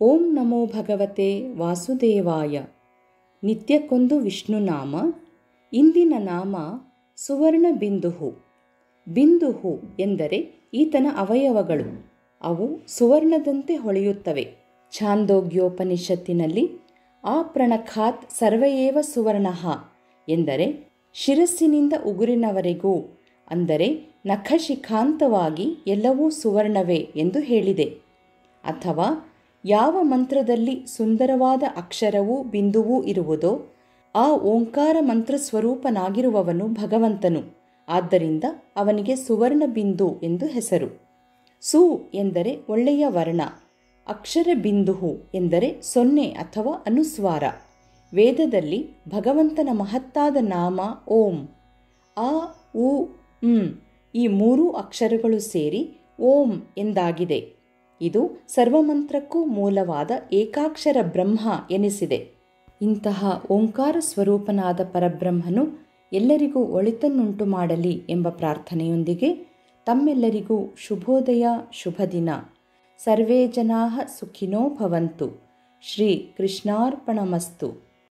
ಓಂ ನಮೋ ಭಗವತೆ ವಾಸುದೇವಾಯ ನಿತ್ಯಕ್ಕೊಂದು ವಿಷ್ಣುನಾಮ ಇಂದಿನ ನಾಮ ಸುವರ್ಣ ಬಿಂದುಹು ಬಿಂದುಹು ಎಂದರೆ ಈತನ ಅವಯವಗಳು ಅವು ಸುವರ್ಣದಂತೆ ಹೊಳೆಯುತ್ತವೆ ಛಾಂದೋಗ್ಯೋಪನಿಷತ್ತಿನಲ್ಲಿ ಆಪ್ರಣಖಾತ್ ಸರ್ವಯೇವ ಸುವರ್ಣಃ ಎಂದರೆ ಶಿರಸ್ಸಿನಿಂದ ಉಗುರಿನವರೆಗೂ ಅಂದರೆ ನಖಶಿಖಾಂತವಾಗಿ ಎಲ್ಲವೂ ಸುವರ್ಣವೇ ಎಂದು ಹೇಳಿದೆ ಅಥವಾ ಯಾವ ಮಂತ್ರದಲ್ಲಿ ಸುಂದರವಾದ ಅಕ್ಷರವೂ ಬಿಂದುವೂ ಇರುವುದೋ ಆ ಓಂಕಾರ ಮಂತ್ರ ಸ್ವರೂಪನಾಗಿರುವವನು ಭಗವಂತನು ಆದ್ದರಿಂದ ಅವನಿಗೆ ಸುವರ್ಣ ಬಿಂದು ಎಂದು ಹೆಸರು ಸು ಎಂದರೆ ಒಳ್ಳೆಯ ವರ್ಣ ಅಕ್ಷರ ಬಿಂದುಹು ಎಂದರೆ ಸೊನ್ನೆ ಅಥವಾ ಅನುಸ್ವಾರ ವೇದದಲ್ಲಿ ಭಗವಂತನ ಮಹತ್ತಾದ ನಾಮ ಓಂ ಆ ಉ ಉಂ ಈ ಮೂರೂ ಅಕ್ಷರಗಳು ಸೇರಿ ಓಂ ಎಂದಾಗಿದೆ ಇದು ಸರ್ವಮಂತ್ರಕ್ಕೂ ಮೂಲವಾದ ಏಕಾಕ್ಷರ ಬ್ರಹ್ಮ ಎನಿಸಿದೆ ಇಂತಹ ಓಂಕಾರ ಸ್ವರೂಪನಾದ ಪರಬ್ರಹ್ಮನು ಎಲ್ಲರಿಗೂ ಒಳಿತನ್ನುಂಟು ಮಾಡಲಿ ಎಂಬ ಪ್ರಾರ್ಥನೆಯೊಂದಿಗೆ ತಮ್ಮೆಲ್ಲರಿಗೂ ಶುಭೋದಯ ಶುಭ ದಿನ ಸರ್ವೇ ಜನಾ ಸುಖಿನೋ ಭವಂತು ಶ್ರೀ ಕೃಷ್ಣಾರ್ಪಣಮಸ್ತು